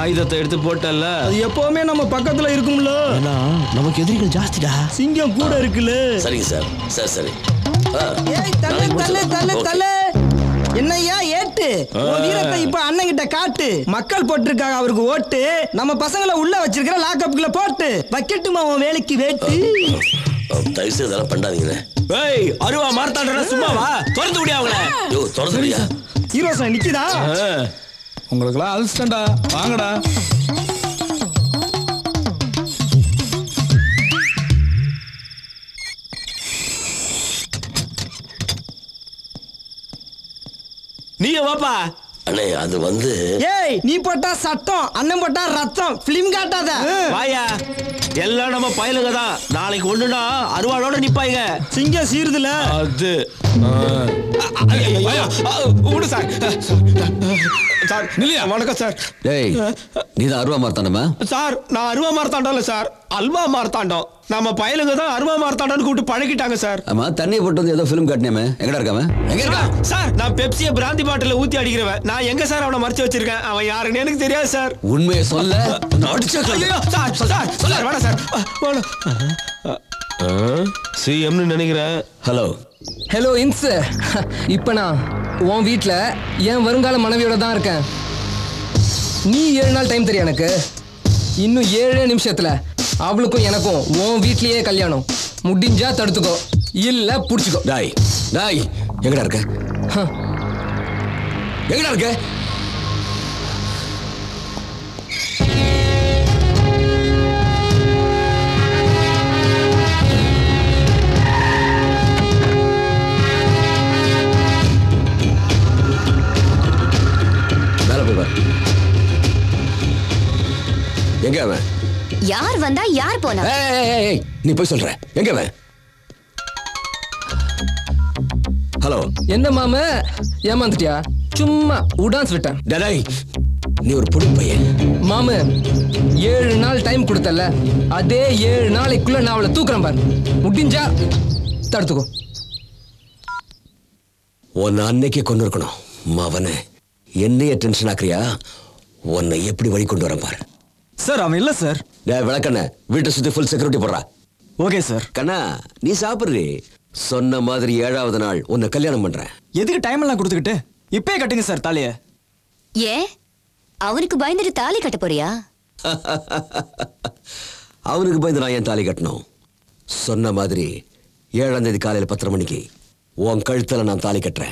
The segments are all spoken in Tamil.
ஆயுதத்தை எடுத்து போட்டல்ல அது எப்பவுமே நம்ம பக்கத்துல இருக்கும்ல ஏன்னா நமக்கு எதிரிகள் ஜாஸ்திடா சிங்கம் கூட இருக்குல்ல சரிங்க சார் சரி சரி ஆ, ஏய் தள்ளு நாளைக்கு தள்ளு முடிச்சிடலாம். தள்ளு ஓகே. தள்ளு என்னய்யா ஏட்டு உன் வீரத்தை இப்ப அண்ணன் கிட்ட காட்டு மக்கள் போட்டிருக்காங்க அவருக்கு ஓட்டு நம்ம பசங்களை உள்ள வச்சிருக்கிற லாக்அப்குள்ள போட்டு வைக்கட்டுமா உன் வேலைக்கு வேட்டு ஆ, தயவு செய்து இதெல்லாம் பண்ணாதீங்கண்ணே ஏய் அருவா மார்த்தாண்டா சும்மாவா திறந்து விடியா அவங்கள யோ தொடர்ந்துடியா ஹீரோ சார் நிக்குதா உங்களுக்கெல்லாம் அல்ஸ்டண்டா வாங்கடா நீங்க வாப்பா அண்ணே அது வந்து ஏய் நீ போட்டா சட்டம் அண்ணன் போட்டா ரத்தம் பிலிம் காட்டாத வாயா எல்லாம் நம்ம பயலுங்க தான் நாளைக்கு ஒண்ணுனா அருவாளோட நிப்பாங்க சிங்கம் சீருதுல அது விடு சார் சார் நில்லையா? வணக்கம் சார் டேய் நீ தான் அருவா மார்த்தாண்டமா சார் நான் அருவா மார்த்தாண்டம் இல்ல சார் அல்வா மார்த்தாண்டம் நம்ம பயலுங்க தான் அருவா மார்த்தாண்டம்னு கூப்பிட்டு பழகிட்டாங்க சார் ஆமா தண்ணி போட்டு வந்து ஏதோ ஃபிலிம் காட்டினேமே எங்கடா இருக்காம எங்க இருக்கா சார் நான் பெப்சியை பிராந்தி பாட்டில ஊத்தி அடிக்கிறவன் நான் எங்க சார் அவனை மறைச்சு வச்சிருக்கேன் அவன் யாருன்னு எனக்கு தெரியாது சார் உண்மையை சொல்ல அடிச்ச ஐயோ, சார் சார் சார் வேணாம் சார் சிஎம்னு நினைக்கிறேன் ஹலோ ஹலோ இன்ஸ் இப்போ நான் உன் வீட்டில் என் வருங்கால மனைவியோட தான் இருக்கேன் நீ ஏழு நாள் டைம் தெரியும் எனக்கு இன்னும் ஏழே நிமிஷத்துல அவளுக்கும் எனக்கும் உன் வீட்லயே கல்யாணம் முடிஞ்சா தடுத்துக்கோ இல்ல புடிச்சுக்கோ டாய் டாய் எங்கடா இருக்க ஹ. எங்கடா இருக்க மேல போய் பாரு எங்க அவன் யார் வந்தா யார் போனா ஏய், ஏய், ஏய், ஏய், நீ போய் சொல்ற எங்க அவன் ஹலோ என்ன மாம ஏமாந்துட்டியா சும்மா உடான்ஸ் விட்டேன் டேய் நீ ஒரு புடி பையன் மாமு ஏழு நாள் டைம் கொடுத்தல அதே ஏழு நாளைக்குள்ள நான் அவளை தூக்குறேன் பாரு முடிஞ்சா தடுத்துக்கோ உன்னை அன்னைக்கே கொண்டு இருக்கணும் மவனே என்னைய டென்ஷன் ஆக்குறியா உன்னை எப்படி வழி கொண்டு வரேன் பாரு சார் அவன் இல்ல சார் டேய் விளக்கண்ண வீட்டை சுத்தி ஃபுல் செக்யூரிட்டி போடுறா ஓகே சார் கண்ணா நீ சாப்பிடுறி சொன்ன மாதிரி ஏழாவது நாள் உன்னை கல்யாணம் பண்றேன் எதுக்கு டைம் எல்லாம் கொடுத்துக்கிட்டு இப்பயே கட்டுங்க சார் தாலிய ஏன் அவனுக்கு பயந்துட்டு தாலி கட்ட போறியா அவனுக்கு பயந்து நான் ஏன் தாலி கட்டணும் சொன்ன மாதிரி ஏழாம் தேதி காலையில பத்தரை மணிக்கு உன் கழுத்துல நான் தாலி கட்டுறேன்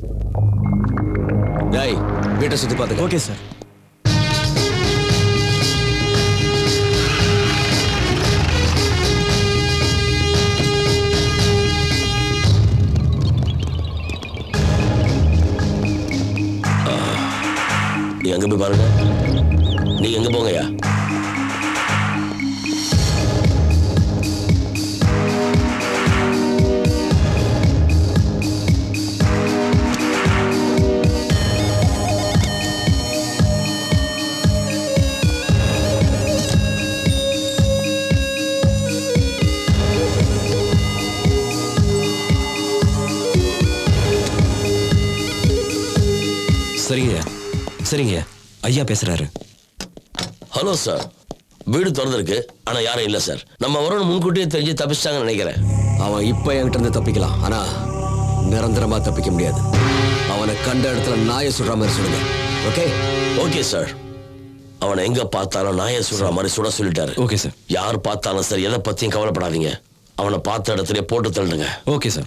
டேய் வீட்டை சுத்தி பார்த்துக்க ஓகே சார் நீ அங்க போய் பாருங்க நீங்க எங்க போங்கய்யா சரிங்க சரிங்க ஐயா பேசுறாரு ஹலோ சார் வீடு திறந்திருக்கு ஆனா யாரும் இல்ல சார் நம்ம வரணும் முன்கூட்டியே தெரிஞ்சு தப்பிச்சிட்டாங்கன்னு நினைக்கிறேன் அவன் இப்ப என்கிட்ட இருந்து தப்பிக்கலாம் ஆனா நிரந்தரமா தப்பிக்க முடியாது அவனை கண்ட இடத்துல நாயை சுடுற மாதிரி சொல்லுங்க ஓகே ஓகே சார் அவனை எங்க பார்த்தாலும் நாயை சுடுற மாதிரி சுட சொல்லிட்டாரு ஓகே சார் யார் பார்த்தாலும் சரி எதை பத்தியும் கவலைப்படாதீங்க அவனை பார்த்த இடத்துல போட்டு தள்ளுங்க ஓகே சார்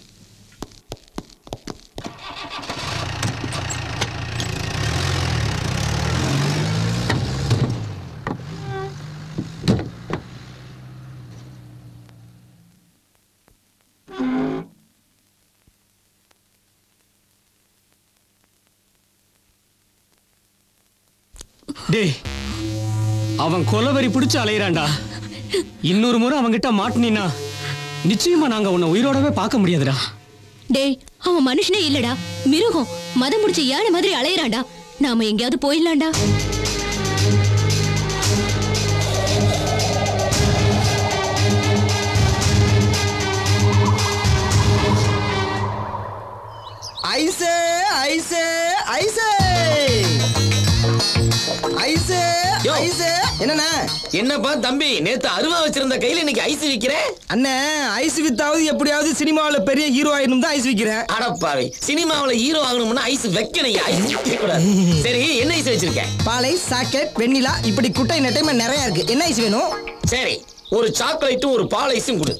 டேய் அவன் கொலவெறி பிடிச்சு அலையிறான்டா இன்னொரு முறை அவன்கிட்ட மாட்டினா நிச்சயமா நாங்க உன்னை உயிரோடவே பார்க்க முடியாதுடா டேய் அவன் மனுஷனே இல்லடா மிருகம் மதம் முடிச்ச யானை மாதிரி அலையறான்டா நாம எங்கேயாவது போயிடலாம்டா ஐசே ஐசே ஐசே ஐசே யோ என்னண்ணே என்னப்பா தம்பி நேத்து அருவா வச்சிருந்த கையில இன்னைக்கு ஐஸ் விக்கிற அண்ணே ஐஸ் வித்தாவது எப்படியாவது சினிமாவில் பெரிய ஹீரோ ஆயிடும் தான் ஐஸ் விக்கிறேன் அடப்பாவி சினிமாவுல ஹீரோ ஆகணும்னா ஐஸ் வைக்கணும் ஐஸ் வைக்க கூடாது சரி என்ன ஐஸ் வச்சிருக்க பாலை சாக்லேட் வெண்ணிலா இப்படி குட்டை நெட்டைமை நிறைய இருக்கு என்ன ஐஸ் வேணும் சரி ஒரு சாக்லேட்டும் ஒரு பால் ஐஸும் கொடு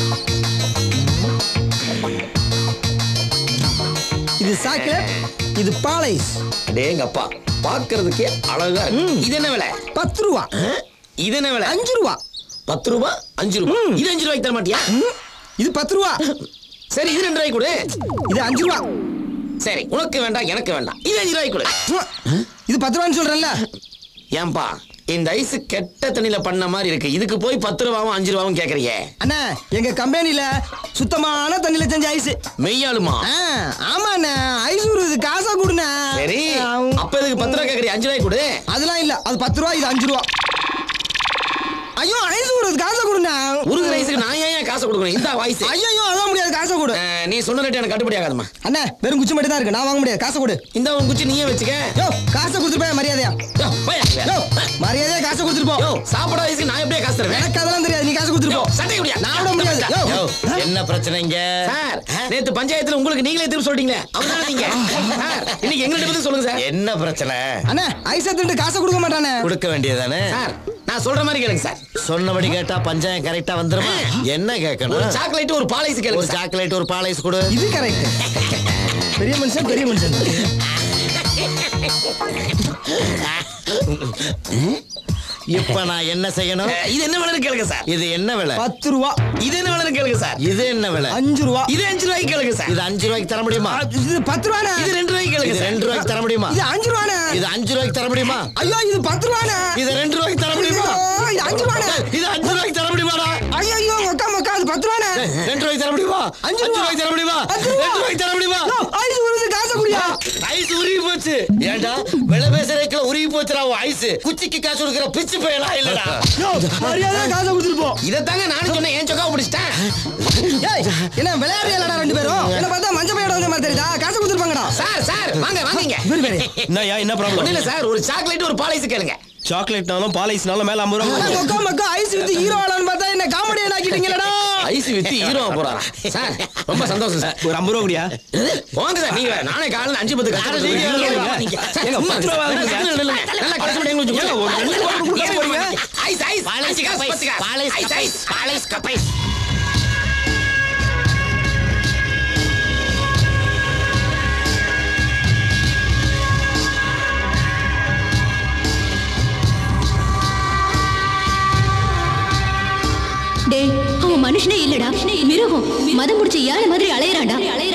இது சாக்லேட் இது பால் ஐஸ் டேங்கப்பா பாக்குறதுக்கே அழகா இருக்கு இது என்ன விலை பத்து ரூபா இது என்ன விலை அஞ்சு ரூபா பத்து ரூபா அஞ்சு ரூபா இது அஞ்சு ரூபாய்க்கு தர மாட்டியா இது பத்து ரூபா சரி இது ரெண்டு ரூபாய்க்கு கொடு இது அஞ்சு ரூபா சரி உனக்கு வேண்டாம் எனக்கு வேண்டாம் இது அஞ்சு ரூபாய்க்கு கொடு இது பத்து ரூபான்னு சொல்றேன்ல ஏன்பா இந்த ஐஸ் கெட்ட தண்ணியில பண்ண மாதிரி இருக்கு இதுக்கு போய் பத்து ரூபாவும் அஞ்சு ரூபாவும் கேக்குறீங்க அண்ணா எங்க கம்பெனில சுத்தமான தண்ணியில செஞ்ச ஐஸ் மெய்யாலுமா ஆமாண்ணே ஐஸ் உருது காசா கொடுண்ணே சரி அப்ப இதுக்கு பத்து ரூபா கேக்குறீங்க அஞ்சு ரூபாய்க்கு கொடு அதெல்லாம் இல்ல அது பத்து ரூபா இது அஞ்சு ரூபா ஐயோ ஐஸ் உருது காசா கொடுண்ணே உருகுற ஐஸுக்கு நான் ஏன் காசு கொடுக்கணும் இந்த வாய்ஸ் ஐயோ அதான் முடியாது காசை கொடு நீ சொன்ன ரேட் எனக்கு கட்டுப்படி ஆகாதுமா அண்ணா வெறும் குச்சி மட்டும் தான் இருக்கு நான் வாங்க முடியாது காசை கொடு இந்த உன் குச்சி நீயே வச்சுக்க யோ காசை கொடுத்துட்டு போய் மரியாதையா யோ, போயா. யோ மரியாதையா காசை கொடுத்துட்டு போ யோ, சாப்பிடாத ஐஸுக்கு நான் எப்படியே காசு தருவேன் எனக்கு அதெல்லாம் தெரியாது நீ காசை கொடுத்துட்டு யோ, போ சட்டை குடியா நான் விட முடியாது யோ என்ன பிரச்சனைங்க சார் நேத்து பஞ்சாயத்துல உங்களுக்கு நீங்களே திரும்ப சொல்லிட்டீங்களே அவன் நீங்க சார் இன்னைக்கு எங்கள்ட்ட பத்தி சொல்லுங்க சார் என்ன பிரச்சனை அண்ணா ஐஸ் எடுத்துட்டு காசை கொடுக்க மாட்டானே கொடுக்க வேண்டியதானே சார் நான் சொல்ற மாதிரி கேளுங்க சார் சொன்னபடி கேட்டா பஞ்சாயம் கரெக்டா வந்துருமா என்ன ஒரு கேட்கணும் சாக்லேட் ஒரு பால் ஐஸ் ஒரு கேளுங்க சார் சாக்லேட் ஒரு பால் ஐஸ் கொடு இது கரெக்ட் பெரிய மனுஷன் பெரிய மனுஷன் இப்ப நான் என்ன செய்யணும் அஹ், இது என்ன விலைன்னு கேளுங்க சார் இது என்ன விலை பத்து ரூபா இது என்ன விலைன்னு கேளுங்க சார் இது என்ன விலை அஞ்சு ரூபா இது அஞ்சு ரூபாய்க்கு கேளுங்க சார் இது அஞ்சு ரூபாய்க்கு தர முடியுமா இது பத்து ரூபாண்ணே இது ரெண்டு ரூபாய்க்கு கேளுங்க இது சார் ரெண்டு ரூபாய்க்கு தர முடியுமா இது அஞ்சு ரூபாண்ணே இது அஞ்சு ரூபாய்க்கு தர முடியுமா ஐயோ இது பத்து ரூபாண்ணே இது ரெண்டு ரூபாய்க்கு தர முடியுமா ஐயோ, இது அஞ்சு ரூபாண்ணே இது அஞ்சு ரூபாய்க்கு தர முடியுமாடா ஐயோ ஐயோ மக்கா மக்கா அது பத்து ரூபாண்ணே ரெண்டு ரூபாய்க்கு தர முடியுமா அஞ்சு அஞ்சு ரூபா. ரூபாய்க்கு தர முடியுமா பத்து ரூபா. ரெண்டு ரூபாய்க்கு தர முடியுமா யோ, ஐஸ் உருது காசை குடியா ஐஸ் உருகி போச்சு ஏன்டா விலை பேசுறதுக்குள்ள உருகி போச்சுடா உன் ஐஸ் குச்சிக்கு காசு கொடுக்குற பிச்சு பயலா இல்லடா யோ மரியாதை காசை கொடுத்துட்டு போ இதைத்தாங்க நானும் சொன்னேன் ஏன் சொக்கா பிடிச்சிட்டேன் ஏய் என்ன விளையாடுறீங்களா ரெண்டு பேரும் என்ன பார்த்தா மஞ்ச பையோட வந்து மாதிரி தெரியுதா காசை கொடுத்துருப்பாங்கடா சார் சார் வாங்க வாங்கிங்க இவரு பேரு என்னய்யா என்ன ஒண்ணு ப்ராப்ளம் இல்ல சார் ஒரு சாக்லேட் ஒரு பால் ஐஸ் கேளுங்க சாக்லேட்னாலும் பால் ஐஸ்னாலும் மேல ஐம்பது ரூபா அட மக்கா மக்கா ஐஸ் வித்து ஹீரோ ஆளான்னு பார்த்தா என்ன காமெடியன் ஆக்கிட்டீங்களடா ஐஸ் வித்து ஹீரோ போறாரா சார் ரொம்ப சந்தோஷம் சார் ஒரு ஐம்பது ரூபா குடியா போங்க சார் நீங்க நானே காலையில அஞ்சு பத்து யாரை நீங்க கேளுங்க. ஏங்க, பத்து ரூபா வாங்குங்க சார். நல்லா கடைசி மட்டும் எங்களுக்கு ஏங்க, ஒரு ரெண்டு ரூபா கொடுக்க போறீங்க? ஐஸ் ஐஸ் ஐஸ் காசு பத்து காசு ஐஸ் ஐஸ் ஐஸ் கப்பைஸ் டேய் அவன் மனுஷனே இல்லடா மிருகம் மதம் முடிச்ச யானை மாதிரி அலையறான்டா